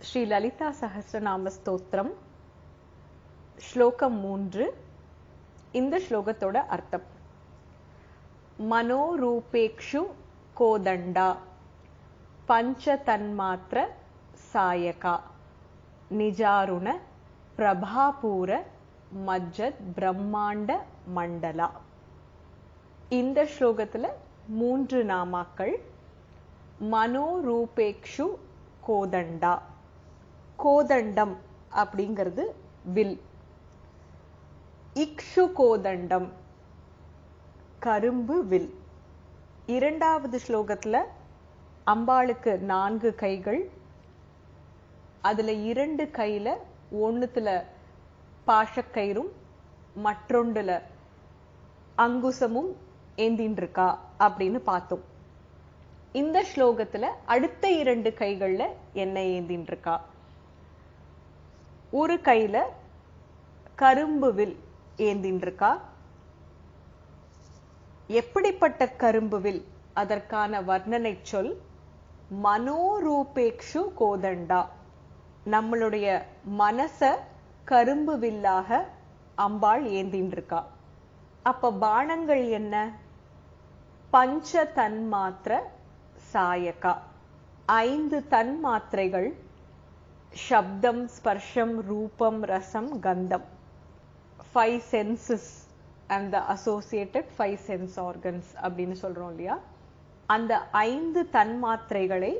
ஸ்ரீ லலிதா சஹஸ்ரநாம ஸ்தோத்திரம் ஸ்லோகம் மூன்று இந்த ஸ்லோகத்தோட அர்த்தம் மனோரூபேக்ஷு கோதண்டா பஞ்ச தன்மாத்திர சாயகா நிஜாருண பிரபாபூர மஜ்ஜத் பிரம்மாண்ட மண்டலா இந்த ஸ்லோகத்துல மூன்று நாமாக்கள் மனோரூபேக்ஷு கோதண்டா கோதண்டம் அப்படிங்கிறது வில் இக்ஷு கோதண்டம் கரும்பு வில் இரண்டாவது ஸ்லோகத்துல அம்பாளுக்கு நான்கு கைகள் அதுல இரண்டு கையில ஒண்ணுத்துல பாஷக்கயிறும் மற்றொண்டுல அங்குசமும் ஏந்தின்னு இருக்கா அப்படின்னு பார்த்தோம் இந்த ஸ்லோகத்துல அடுத்த இரண்டு கைகள்ல என்ன ஏந்தின்னு இருக்கா ஒரு கையில கரும்பு வில் ஏந்தின்னு இருக்கா எப்படிப்பட்ட கரும்பு வில் அதற்கான வர்ணனை சொல் மனோரூபேக்ஷு கோதண்டா நம்மளுடைய மனச கரும்பு வில்லாக அம்பாள் ஏந்தின்னு இருக்கா அப்ப பானங்கள் என்ன பஞ்ச தன்மாத்திர சாயகா ஐந்து தன்மாத்திரைகள் சப்தம் ஸ்பர்ஷம் ரூபம் ரசம் கந்தம் five senses and the associated five sense organs அப்படின்னு சொல்றோம் இல்லையா அந்த ஐந்து தன்மாத்திரைகளை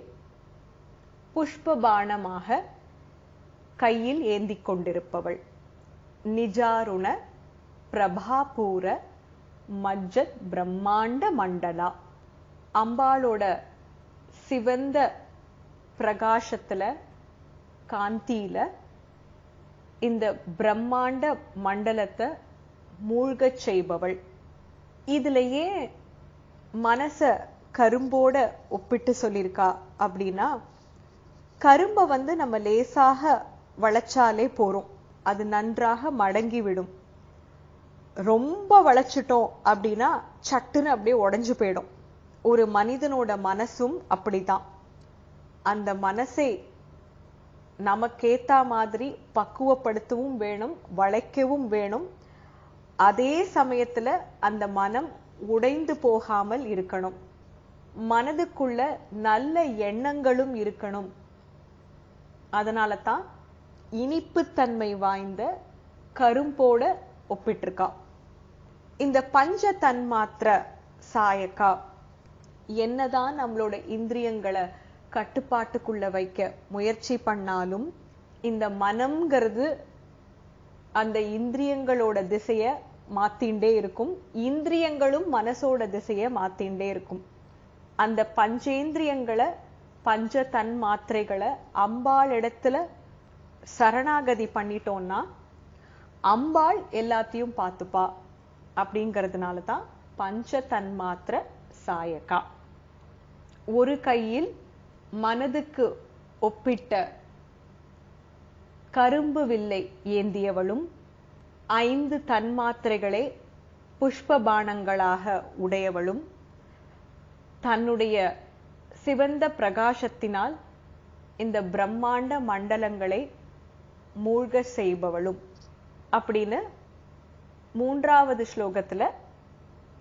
புஷ்ப பானமாக கையில் ஏந்தி கொண்டிருப்பவள் நிஜாருண பிரபாபூர மஜ்ஜத் பிரம்மாண்ட மண்டலா அம்பாளோட சிவந்த பிரகாசத்துல காந்தியில இந்த பிரம்மாண்ட மண்டலத்தை மூழ்கச் செய்பவள் இதுலயே மனச கரும்போட ஒப்பிட்டு சொல்லியிருக்கா அப்படின்னா கரும்பை வந்து நம்ம லேசாக வளைச்சாலே போறோம் அது நன்றாக மடங்கி விடும் ரொம்ப வளைச்சிட்டோம் அப்படின்னா சட்டுன்னு அப்படியே உடைஞ்சு போயிடும் ஒரு மனிதனோட மனசும் அப்படிதான் அந்த மனசை நமக்கேத்தா மாதிரி பக்குவப்படுத்தவும் வேணும் வளைக்கவும் வேணும் அதே சமயத்துல அந்த மனம் உடைந்து போகாமல் இருக்கணும் மனதுக்குள்ள நல்ல எண்ணங்களும் இருக்கணும் அதனால தான் இனிப்புத்தன்மை வாய்ந்த கரும்போட ஒப்பிட்டிருக்கா இந்த பஞ்ச தன்மாத்திர சாயக்கா என்னதான் நம்மளோட இந்திரியங்களை கட்டுப்பாட்டுக்குள்ள வைக்க முயற்சி பண்ணாலும் இந்த மனம்ங்கிறது அந்த இந்திரியங்களோட திசைய மாத்திண்டே இருக்கும் இந்திரியங்களும் மனசோட திசைய மாத்திண்டே இருக்கும் அந்த பஞ்சேந்திரியங்களை பஞ்ச தன் மாத்திரைகளை அம்பாள் இடத்துல சரணாகதி பண்ணிட்டோம்னா அம்பாள் எல்லாத்தையும் பார்த்துப்பா அப்படிங்கிறதுனால தான் பஞ்ச தன்மாத்திர சாயகா ஒரு கையில் மனதுக்கு ஒப்பிட்ட கரும்பு வில்லை ஏந்தியவளும் ஐந்து தன்மாத்திரைகளை புஷ்ப பானங்களாக உடையவளும் தன்னுடைய சிவந்த பிரகாசத்தினால் இந்த பிரம்மாண்ட மண்டலங்களை மூழ்க செய்பவளும் அப்படின்னு மூன்றாவது ஸ்லோகத்துல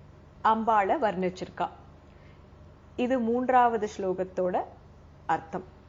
அம்பாளை வர்ணிச்சிருக்கா இது மூன்றாவது ஸ்லோகத்தோட அர்த்தம்